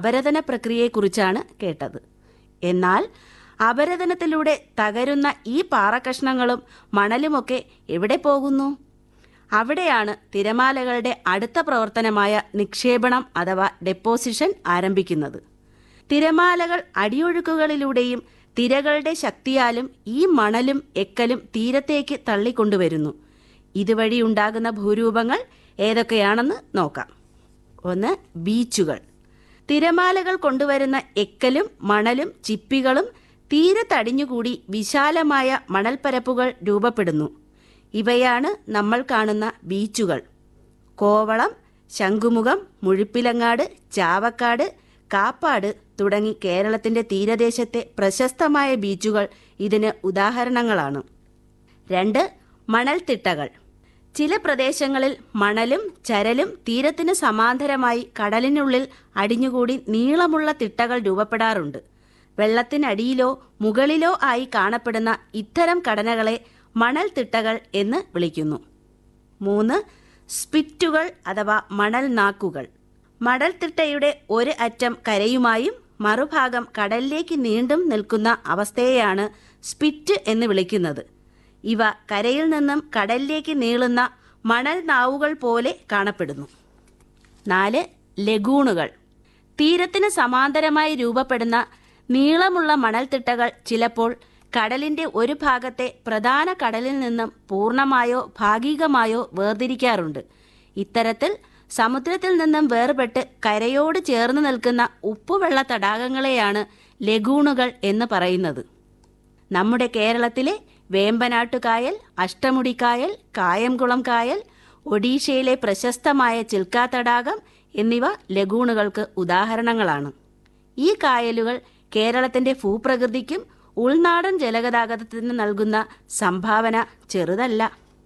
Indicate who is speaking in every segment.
Speaker 1: അപരദന പ്രക്രിയയെക്കുറിച്ചാണ് കേട്ടത് എന്നാൽ അപരദനത്തിലൂടെ തകരുന്ന ഈ പാറക്കഷ്ണങ്ങളും മണലുമൊക്കെ എവിടെ പോകുന്നു അവിടെയാണ് തിരമാലകളുടെ അടുത്ത പ്രവർത്തനമായ നിക്ഷേപണം അഥവാ ഡെപ്പോസിഷൻ ആരംഭിക്കുന്നത് തിരമാലകൾ അടിയൊഴുക്കുകളിലൂടെയും തിരകളുടെ ശക്തിയാലും ഈ മണലും എക്കലും തീരത്തേക്ക് തള്ളിക്കൊണ്ടുവരുന്നു ഇതുവഴി ഉണ്ടാകുന്ന ഭൂരൂപങ്ങൾ ഏതൊക്കെയാണെന്ന് നോക്കാം ഒന്ന് ബീച്ചുകൾ തിരമാലകൾ കൊണ്ടുവരുന്ന എക്കലും മണലും ചിപ്പികളും തീരത്തടിഞ്ഞുകൂടി വിശാലമായ മണൽപ്പരപ്പുകൾ രൂപപ്പെടുന്നു ഇവയാണ് നമ്മൾ കാണുന്ന ബീച്ചുകൾ കോവളം ശംഖുമുഖം മുഴുപ്പിലങ്ങാട് ചാവക്കാട് കാപ്പാട് തുടങ്ങി കേരളത്തിന്റെ തീരദേശത്തെ പ്രശസ്തമായ ബീച്ചുകൾ ഇതിന് ഉദാഹരണങ്ങളാണ് രണ്ട് മണൽത്തിട്ടകൾ ചില പ്രദേശങ്ങളിൽ മണലും ചരലും തീരത്തിന് സമാന്തരമായി കടലിനുള്ളിൽ അടിഞ്ഞുകൂടി നീളമുള്ള തിട്ടകൾ രൂപപ്പെടാറുണ്ട് വെള്ളത്തിനടിയിലോ മുകളിലോ ആയി കാണപ്പെടുന്ന ഇത്തരം ഘടനകളെ മണൽത്തിട്ടകൾ എന്ന് വിളിക്കുന്നു മൂന്ന് സ്പിറ്റുകൾ അഥവാ മണൽ നാക്കുകൾ മണൽത്തിട്ടയുടെ ഒരു അറ്റം കരയുമായും മറുഭാഗം കടലിലേക്ക് നീണ്ടും നിൽക്കുന്ന അവസ്ഥയെയാണ് സ്പിറ്റ് എന്ന് വിളിക്കുന്നത് ഇവ കരയിൽ നിന്നും കടലിലേക്ക് നീളുന്ന മണൽ നാവുകൾ പോലെ കാണപ്പെടുന്നു നാല് ലഗൂണുകൾ തീരത്തിന് സമാന്തരമായി രൂപപ്പെടുന്ന നീളമുള്ള മണൽത്തിട്ടകൾ ചിലപ്പോൾ കടലിന്റെ ഒരു ഭാഗത്തെ പ്രധാന കടലിൽ നിന്നും പൂർണ്ണമായോ ഭാഗികമായോ വേർതിരിക്കാറുണ്ട് ഇത്തരത്തിൽ സമുദ്രത്തിൽ നിന്നും വേർപെട്ട് കരയോട് ചേർന്ന് നിൽക്കുന്ന ഉപ്പുവെള്ള തടാകങ്ങളെയാണ് ലഗൂണുകൾ എന്ന് പറയുന്നത് നമ്മുടെ കേരളത്തിലെ വേമ്പനാട്ടുകായൽ അഷ്ടമുടിക്കായൽ കായംകുളം കായൽ ഒഡീഷയിലെ പ്രശസ്തമായ ചിൽക്ക തടാകം എന്നിവ ലഗൂണുകൾക്ക് ഉദാഹരണങ്ങളാണ് ഈ കായലുകൾ കേരളത്തിന്റെ ഭൂപ്രകൃതിക്കും ഉൾനാടൻ ജലഗതാഗതത്തിന് നൽകുന്ന സംഭാവന ചെറുതല്ല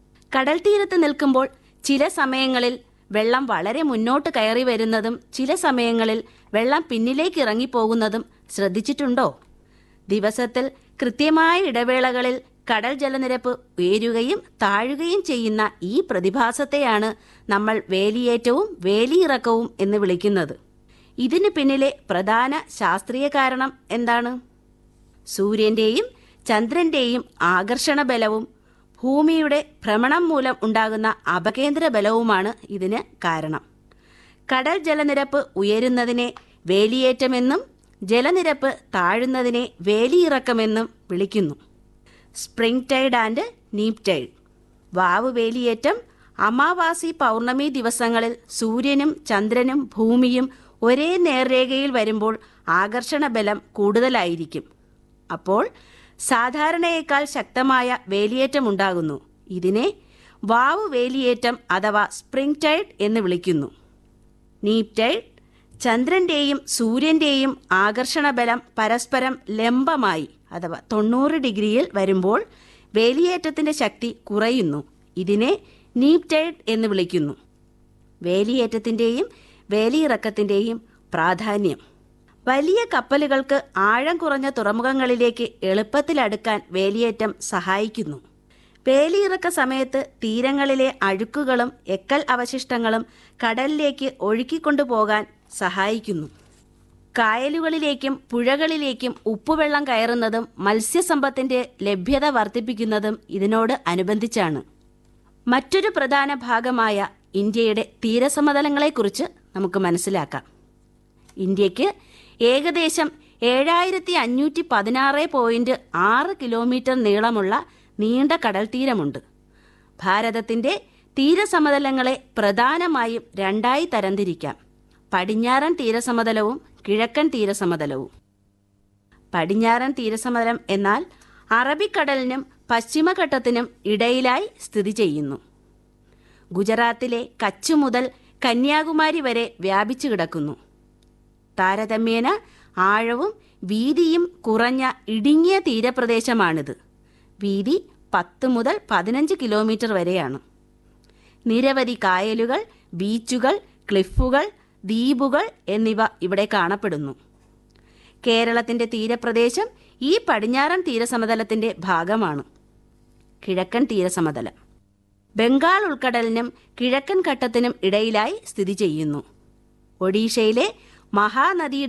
Speaker 1: കടൽ തീരത്ത് നിൽക്കുമ്പോൾ ചില സമയങ്ങളിൽ വെള്ളം വളരെ മുന്നോട്ട് കയറി വരുന്നതും ചില സമയങ്ങളിൽ വെള്ളം പിന്നിലേക്ക് ഇറങ്ങിപ്പോകുന്നതും ശ്രദ്ധിച്ചിട്ടുണ്ടോ ദിവസത്തിൽ കൃത്യമായ ഇടവേളകളിൽ കടൽ ജലനിരപ്പ് ഉയരുകയും താഴുകയും ചെയ്യുന്ന ഈ പ്രതിഭാസത്തെയാണ് നമ്മൾ വേലിയേറ്റവും വേലിയിറക്കവും എന്ന് വിളിക്കുന്നത് ഇതിന് പിന്നിലെ പ്രധാന ശാസ്ത്രീയ കാരണം എന്താണ് സൂര്യന്റെയും ചന്ദ്രന്റെയും ആകർഷണ ബലവും ഭൂമിയുടെ ഭ്രമണം മൂലം ഉണ്ടാകുന്ന അപകേന്ദ്ര ബലവുമാണ് ഇതിന് കാരണം കടൽ ജലനിരപ്പ് ഉയരുന്നതിനെ വേലിയേറ്റമെന്നും ജലനിരപ്പ് താഴുന്നതിനെ വേലിയിറക്കമെന്നും വിളിക്കുന്നു spring tide and neap tide വാവ് വേലിയേറ്റം അമാവാസി പൗർണമി ദിവസങ്ങളിൽ സൂര്യനും ചന്ദ്രനും ഭൂമിയും ഒരേ നേർരേഖയിൽ വരുമ്പോൾ ആകർഷണ ബലം കൂടുതലായിരിക്കും അപ്പോൾ സാധാരണയേക്കാൾ ശക്തമായ വേലിയേറ്റം ഉണ്ടാകുന്നു ഇതിനെ വാവ് വേലിയേറ്റം അഥവാ സ്പ്രിംഗ് ടൈഡ് എന്ന് വിളിക്കുന്നു നീപ് ടൈഡ് ചന്ദ്രന്റെയും സൂര്യന്റെയും ആകർഷണ ബലം പരസ്പരം ലംബമായി അഥവാ തൊണ്ണൂറ് ഡിഗ്രിയിൽ വരുമ്പോൾ വേലിയേറ്റത്തിന്റെ ശക്തി കുറയുന്നു ഇതിനെ നീപ് ടൈഡ് എന്ന് വിളിക്കുന്നു വേലിയേറ്റത്തിന്റെയും വേലിയിറക്കത്തിന്റെയും പ്രാധാന്യം വലിയ കപ്പലുകൾക്ക് ആഴം കുറഞ്ഞ തുറമുഖങ്ങളിലേക്ക് എളുപ്പത്തിൽ അടുക്കാൻ വേലിയേറ്റം സഹായിക്കുന്നു വേലിയിറക്ക സമയത്ത് തീരങ്ങളിലെ അഴുക്കുകളും എക്കൽ അവശിഷ്ടങ്ങളും കടലിലേക്ക് ഒഴുക്കിക്കൊണ്ടുപോകാൻ സഹായിക്കുന്നു കായലുകളിലേക്കും പുഴകളിലേക്കും ഉപ്പുവെള്ളം കയറുന്നതും മത്സ്യസമ്പത്തിന്റെ ലഭ്യത വർദ്ധിപ്പിക്കുന്നതും ഇതിനോട് അനുബന്ധിച്ചാണ് മറ്റൊരു പ്രധാന ഭാഗമായ ഇന്ത്യയുടെ തീരസമതലങ്ങളെക്കുറിച്ച് നമുക്ക് മനസ്സിലാക്കാം ഇന്ത്യക്ക് ഏകദേശം ഏഴായിരത്തി അഞ്ഞൂറ്റി പതിനാറ് പോയിന്റ് ആറ് കിലോമീറ്റർ നീളമുള്ള നീണ്ട കടൽ തീരമുണ്ട് ഭാരതത്തിന്റെ തീരസമതലങ്ങളെ പ്രധാനമായും രണ്ടായി തരംതിരിക്കാം പടിഞ്ഞാറൻ തീരസമതലവും കിഴക്കൻ തീരസമതലവും പടിഞ്ഞാറൻ തീരസമതലം എന്നാൽ അറബിക്കടലിനും പശ്ചിമഘട്ടത്തിനും ഇടയിലായി സ്ഥിതി ചെയ്യുന്നു ഗുജറാത്തിലെ കച്ച് മുതൽ കന്യാകുമാരി വരെ വ്യാപിച്ചു കിടക്കുന്നു താരതമ്യേന ആഴവും വീതിയും കുറഞ്ഞ ഇടുങ്ങിയ തീരപ്രദേശമാണിത് വീതി പത്ത് മുതൽ പതിനഞ്ച് കിലോമീറ്റർ വരെയാണ് നിരവധി കായലുകൾ ബീച്ചുകൾ ക്ലിഫുകൾ ദ്വീപുകൾ എന്നിവ ഇവിടെ കാണപ്പെടുന്നു കേരളത്തിന്റെ തീരപ്രദേശം ഈ പടിഞ്ഞാറൻ തീരസമതലത്തിന്റെ ഭാഗമാണ് കിഴക്കൻ തീരസമതലം ബംഗാൾ ഉൾക്കടലിനും കിഴക്കൻ ഘട്ടത്തിനും ഇടയിലായി സ്ഥിതി ചെയ്യുന്നു ഒഡീഷയിലെ മഹാനദിയുടെ